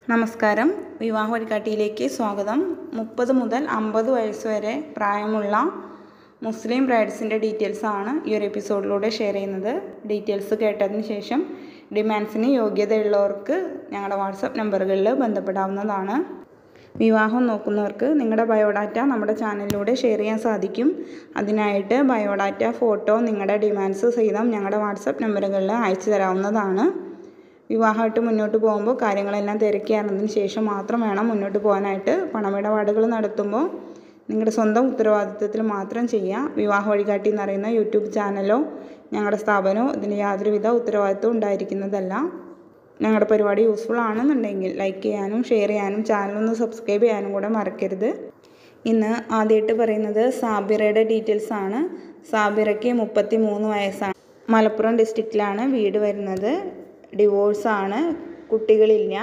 നമസ്കാരം വിവാഹ വഴികാട്ടിയിലേക്ക് സ്വാഗതം മുപ്പത് മുതൽ അമ്പത് വയസ്സ് വരെ പ്രായമുള്ള മുസ്ലിം ബ്രൈഡ്സിൻ്റെ ഡീറ്റെയിൽസ് ആണ് ഈ ഒരു എപ്പിസോഡിലൂടെ ഷെയർ ചെയ്യുന്നത് ഡീറ്റെയിൽസ് കേട്ടതിന് ശേഷം ഡിമാൻഡ്സിന് യോഗ്യതയുള്ളവർക്ക് ഞങ്ങളുടെ വാട്സപ്പ് നമ്പറുകളിൽ ബന്ധപ്പെടാവുന്നതാണ് വിവാഹം നോക്കുന്നവർക്ക് നിങ്ങളുടെ ബയോഡാറ്റ നമ്മുടെ ചാനലിലൂടെ ഷെയർ ചെയ്യാൻ സാധിക്കും അതിനായിട്ട് ബയോഡാറ്റ ഫോട്ടോ നിങ്ങളുടെ ഡിമാൻഡ്സ് സഹിതം ഞങ്ങളുടെ വാട്സപ്പ് നമ്പറുകളിൽ അയച്ചു തരാവുന്നതാണ് വിവാഹമായിട്ട് മുന്നോട്ട് പോകുമ്പോൾ കാര്യങ്ങളെല്ലാം തിരക്കി അറിഞ്ഞതിന് ശേഷം മാത്രം വേണം മുന്നോട്ട് പോകാനായിട്ട് പണമിടപാടുകൾ നടത്തുമ്പോൾ നിങ്ങളുടെ സ്വന്തം ഉത്തരവാദിത്വത്തിൽ മാത്രം ചെയ്യുക വിവാഹ വഴികാട്ടി എന്ന് പറയുന്ന യൂട്യൂബ് ചാനലോ ഞങ്ങളുടെ സ്ഥാപനമോ ഇതിന് യാതൊരുവിധ ഉത്തരവാദിത്വം ഉണ്ടായിരിക്കുന്നതല്ല ഞങ്ങളുടെ പരിപാടി യൂസ്ഫുൾ ആണെന്നുണ്ടെങ്കിൽ ലൈക്ക് ചെയ്യാനും ഷെയർ ചെയ്യാനും ചാനലൊന്ന് സബ്സ്ക്രൈബ് ചെയ്യാനും കൂടെ മറക്കരുത് ഇന്ന് ആദ്യമായിട്ട് പറയുന്നത് സാബിറയുടെ ഡീറ്റെയിൽസ് ആണ് സാബിറയ്ക്ക് മുപ്പത്തി മൂന്ന് വയസ്സാണ് മലപ്പുറം ഡിസ്ട്രിക്റ്റിലാണ് വീട് വരുന്നത് ഡിവോഴ്സാണ് കുട്ടികളില്ല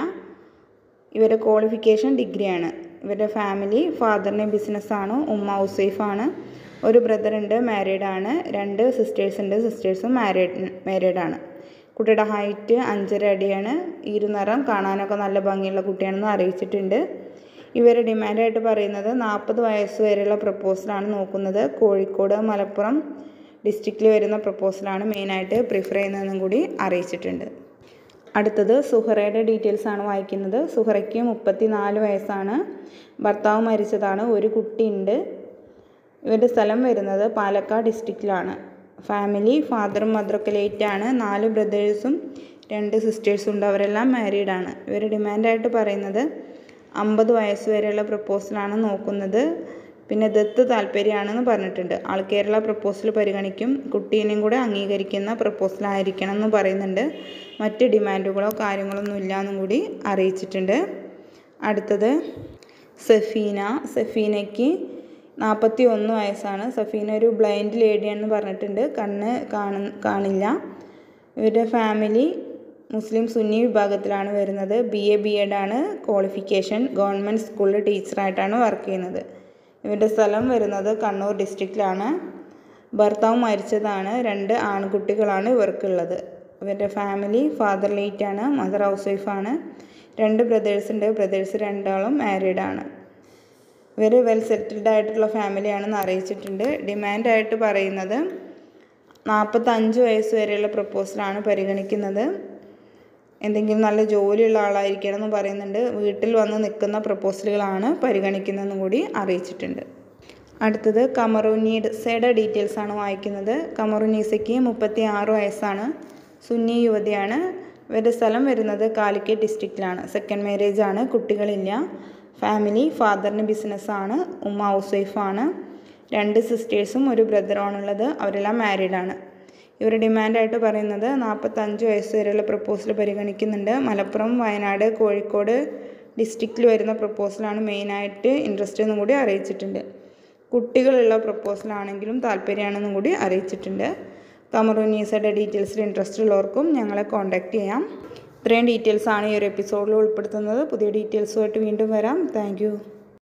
ഇവരുടെ ക്വാളിഫിക്കേഷൻ ഡിഗ്രിയാണ് ഇവരുടെ ഫാമിലി ഫാദറിന് ബിസിനസ്സാണ് ഉമ്മ ഹൗസ് വൈഫാണ് ഒരു ബ്രദറുണ്ട് മാരീഡാണ് രണ്ട് സിസ്റ്റേഴ്സ് ഉണ്ട് സിസ്റ്റേഴ്സും മാരീഡ് മാരീഡാണ് കുട്ടിയുടെ ഹൈറ്റ് അഞ്ചര അടിയാണ് ഇരുനിറം കാണാനൊക്കെ നല്ല ഭംഗിയുള്ള കുട്ടിയാണെന്ന് അറിയിച്ചിട്ടുണ്ട് ഇവർ ഡിമാൻഡായിട്ട് പറയുന്നത് നാൽപ്പത് വയസ്സ് വരെയുള്ള പ്രപ്പോസലാണ് നോക്കുന്നത് കോഴിക്കോട് മലപ്പുറം ഡിസ്ട്രിക്റ്റിൽ വരുന്ന പ്രപ്പോസലാണ് മെയിനായിട്ട് പ്രിഫർ ചെയ്യുന്നതെന്നും കൂടി അറിയിച്ചിട്ടുണ്ട് അടുത്തത് സുഹറയുടെ ഡീറ്റെയിൽസ് ആണ് വായിക്കുന്നത് സുഹറയ്ക്ക് മുപ്പത്തി നാല് വയസ്സാണ് ഭർത്താവ് മരിച്ചതാണ് ഒരു കുട്ടിയുണ്ട് ഇവരുടെ സ്ഥലം വരുന്നത് പാലക്കാട് ഡിസ്ട്രിക്റ്റിലാണ് ഫാമിലി ഫാദറും മദറൊക്കെ ലേറ്റാണ് നാല് ബ്രദേഴ്സും രണ്ട് സിസ്റ്റേഴ്സും ഉണ്ട് അവരെല്ലാം മാരീഡാണ് ഇവർ ഡിമാൻഡായിട്ട് പറയുന്നത് അമ്പത് വയസ്സ് വരെയുള്ള പ്രപ്പോസലാണ് നോക്കുന്നത് പിന്നെ ദത്ത് താല്പര്യമാണെന്ന് പറഞ്ഞിട്ടുണ്ട് ആൾ കേരള പ്രപ്പോസൽ പരിഗണിക്കും കുട്ടീനെയും കൂടെ അംഗീകരിക്കുന്ന പ്രപ്പോസൽ ആയിരിക്കണം എന്ന് പറയുന്നുണ്ട് മറ്റ് ഡിമാൻഡുകളോ കാര്യങ്ങളൊന്നും ഇല്ല എന്നും കൂടി അറിയിച്ചിട്ടുണ്ട് അടുത്തത് സഫീന സഫീനയ്ക്ക് നാൽപ്പത്തി ഒന്ന് വയസ്സാണ് സഫീന ഒരു ബ്ലൈൻഡ് ലേഡിയാണെന്ന് പറഞ്ഞിട്ടുണ്ട് കണ്ണ് കാണ കാണില്ല ഇവരുടെ ഫാമിലി മുസ്ലിം സുന്നി വിഭാഗത്തിലാണ് വരുന്നത് ബി എ ബി എഡ് ആണ് ക്വാളിഫിക്കേഷൻ ഗവൺമെൻറ് സ്കൂളിൽ ടീച്ചറായിട്ടാണ് വർക്ക് ചെയ്യുന്നത് ഇവരുടെ സ്ഥലം വരുന്നത് കണ്ണൂർ ഡിസ്ട്രിക്റ്റിലാണ് ഭർത്താവ് മരിച്ചതാണ് രണ്ട് ആൺകുട്ടികളാണ് ഇവർക്കുള്ളത് ഇവരുടെ ഫാമിലി ഫാദർ ലേറ്റ് ആണ് മദർ ഹൗസ് വൈഫാണ് രണ്ട് ബ്രദേഴ്സ് ഉണ്ട് ബ്രദേഴ്സ് രണ്ടാളും മാരീഡ് ആണ് ഇവർ വെൽ സെറ്റിൽഡ് ആയിട്ടുള്ള ഫാമിലിയാണെന്ന് അറിയിച്ചിട്ടുണ്ട് ഡിമാൻഡായിട്ട് പറയുന്നത് നാൽപ്പത്തഞ്ച് വയസ്സ് വരെയുള്ള പ്രപ്പോസലാണ് പരിഗണിക്കുന്നത് എന്തെങ്കിലും നല്ല ജോലിയുള്ള ആളായിരിക്കണം എന്ന് പറയുന്നുണ്ട് വീട്ടിൽ വന്ന് നിൽക്കുന്ന പ്രപ്പോസലുകളാണ് പരിഗണിക്കുന്നതെന്നും കൂടി അറിയിച്ചിട്ടുണ്ട് അടുത്തത് കമറൂനീസയുടെ ഡീറ്റെയിൽസ് ആണ് വായിക്കുന്നത് കമറൂനീസയ്ക്ക് മുപ്പത്തി ആറ് വയസ്സാണ് സുന്നി യുവതിയാണ് ഇവരുടെ സ്ഥലം വരുന്നത് കാലിക്കറ്റ് ഡിസ്ട്രിക്റ്റിലാണ് സെക്കൻഡ് മാരേജ് ആണ് കുട്ടികളില്ല ഫാമിലി ഫാദറിന് ബിസിനസ്സാണ് ഉമ്മ ഹൗസ് വൈഫാണ് രണ്ട് സിസ്റ്റേഴ്സും ഒരു ബ്രദറുമാണുള്ളത് അവരെല്ലാം മാരീഡാണ് ഇവർ ഡിമാൻഡായിട്ട് പറയുന്നത് നാൽപ്പത്തഞ്ച് വയസ്സ് വരെയുള്ള പ്രപ്പോസൽ പരിഗണിക്കുന്നുണ്ട് മലപ്പുറം വയനാട് കോഴിക്കോട് ഡിസ്ട്രിക്റ്റിൽ വരുന്ന പ്രപ്പോസലാണ് മെയിനായിട്ട് ഇൻട്രസ്റ്റ് എന്നും കൂടി അറിയിച്ചിട്ടുണ്ട് കുട്ടികളുള്ള പ്രപ്പോസലാണെങ്കിലും താല്പര്യമാണെന്നും കൂടി അറിയിച്ചിട്ടുണ്ട് കമറൂനീസയുടെ ഡീറ്റെയിൽസിൽ ഇൻട്രസ്റ്റ് ഉള്ളവർക്കും ഞങ്ങളെ കോൺടാക്റ്റ് ചെയ്യാം ഇത്രയും ഡീറ്റെയിൽസ് ആണ് ഈ ഒരു എപ്പിസോഡിൽ ഉൾപ്പെടുത്തുന്നത് പുതിയ ഡീറ്റെയിൽസുമായിട്ട് വീണ്ടും വരാം താങ്ക്